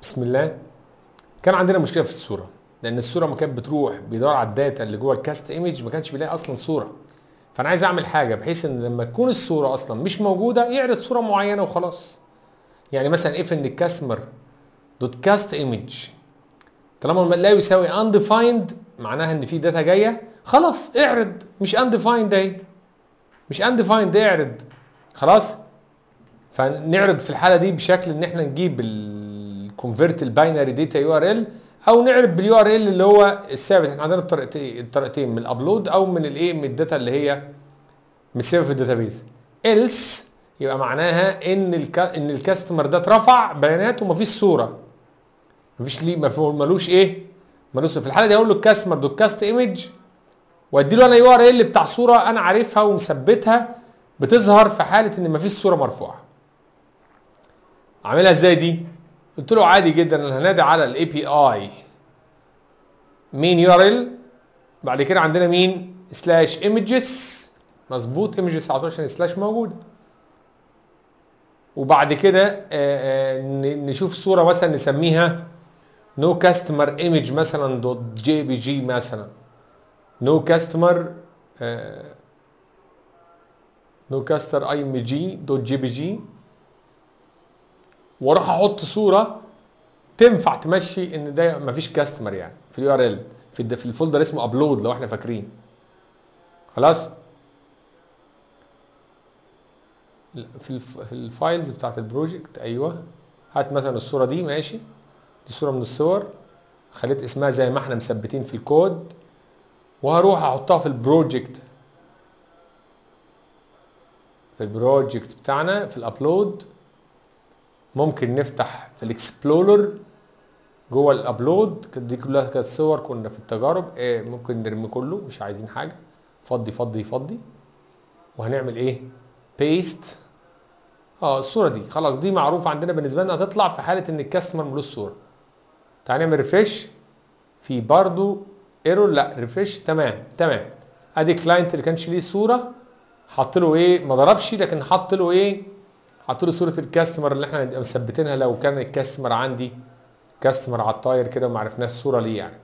بسم الله كان عندنا مشكله في الصوره لان الصوره ما كانت بتروح بيدور على الداتا اللي جوه الكاست ايمج ما كانش بيلاقي اصلا صوره فانا عايز اعمل حاجه بحيث ان لما تكون الصوره اصلا مش موجوده يعرض صوره معينه وخلاص يعني مثلا اف ان الكاستمر دوت كاست ايمج طالما لا يساوي undefined معناها ان في داتا جايه خلاص اعرض مش undefined اهي مش undefined اعرض خلاص فنعرض في الحاله دي بشكل ان احنا نجيب الكونفرت الباينري داتا يو ار ال او نعرض باليو ار ال اللي هو الثابت احنا عندنا الطريقتين الطريقتين من الابلود او من الايه من الداتا اللي هي متساويه في الداتابيز else يبقى معناها ان الكا ان الكاستمر ده اترفع بيانات ومفيش صوره مفيش ليه ملوش ايه ملوش في الحاله دي اقول له الكاستمر دوت كاست ايمج وادي له انا يو ار ال بتاع صوره انا عارفها ومثبتها بتظهر في حاله ان مفيش صوره مرفوعه عاملها ازاي دي قلت له عادي جدا انا هنادي على الاي بي اي مين يو ار ال بعد كده عندنا مين سلاش ايمجز مظبوط ايمجز 19 سلاش موجود وبعد كده نشوف صوره مثلا نسميها نو كاستمر ايمج مثلا دوت جي بي جي مثلا نو كاستمر نو كاستر اي ام جي دوت جي بي جي واروح احط صوره تنفع تمشي ان ده مفيش كاستمر يعني في اليو ار ال في في الفولدر اسمه ابلود لو احنا فاكرين خلاص في في الفايلز بتاعت البروجكت ايوه هات مثلا الصوره دي ماشي دي صوره من الصور خليت اسمها زي ما احنا مثبتين في الكود وهروح احطها في البروجكت في البروجكت بتاعنا في الابلود ممكن نفتح في الاكسبلورر جوه الابلود دي كلها كانت صور كنا في التجارب إيه ممكن نرمي كله مش عايزين حاجه فضي فضي فضي وهنعمل ايه بيست اه الصوره دي خلاص دي معروفه عندنا بالنسبه لنا هتطلع في حاله ان الكاستمر ملوش صوره تعال نعمل ريفريش في برضو ايرور لا ريفريش تمام تمام ادي كلاينت اللي كانش ليه صوره حط له ايه ما ضربش لكن حط له ايه حط له صوره الكاستمر اللي احنا مثبتينها لو كان الكاستمر عندي كاستمر على الطاير كده وما عرفناش الصوره ليه يعني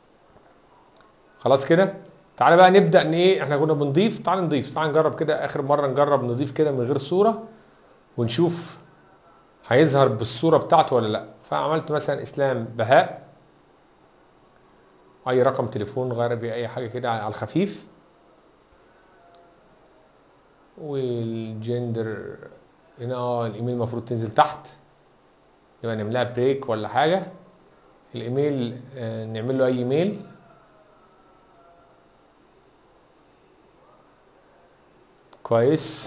خلاص كده تعالى بقى نبدا ان ايه احنا كنا بنضيف تعال نضيف تعال نجرب كده اخر مره نجرب نضيف كده من غير صوره ونشوف هيظهر بالصوره بتاعته ولا لا فعملت مثلا اسلام بهاء اي رقم تليفون غير بيه اي حاجه كده على الخفيف والجندر هنا اه الايميل المفروض تنزل تحت نبقى نعملها بريك ولا حاجه الايميل آه نعمل له اي ايميل كويس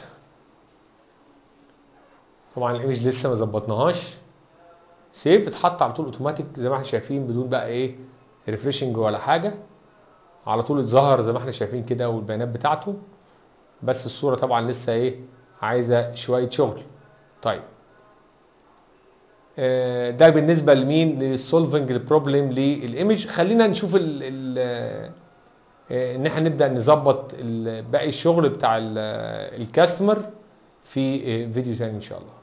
طبعا الايمج لسه ما ظبطناهاش سيف اتحط على طول اوتوماتيك زي ما احنا شايفين بدون بقى ايه ريفريشنج ولا حاجه على طول اتظهر زي ما احنا شايفين كده والبيانات بتاعته بس الصوره طبعا لسه ايه عايزه شويه شغل طيب آه ده بالنسبه لمين للسولفنج البروبلم للايمج خلينا نشوف ال ال آه ان احنا نبدا نظبط باقي الشغل بتاع الكاستمر في فيديو ثاني ان شاء الله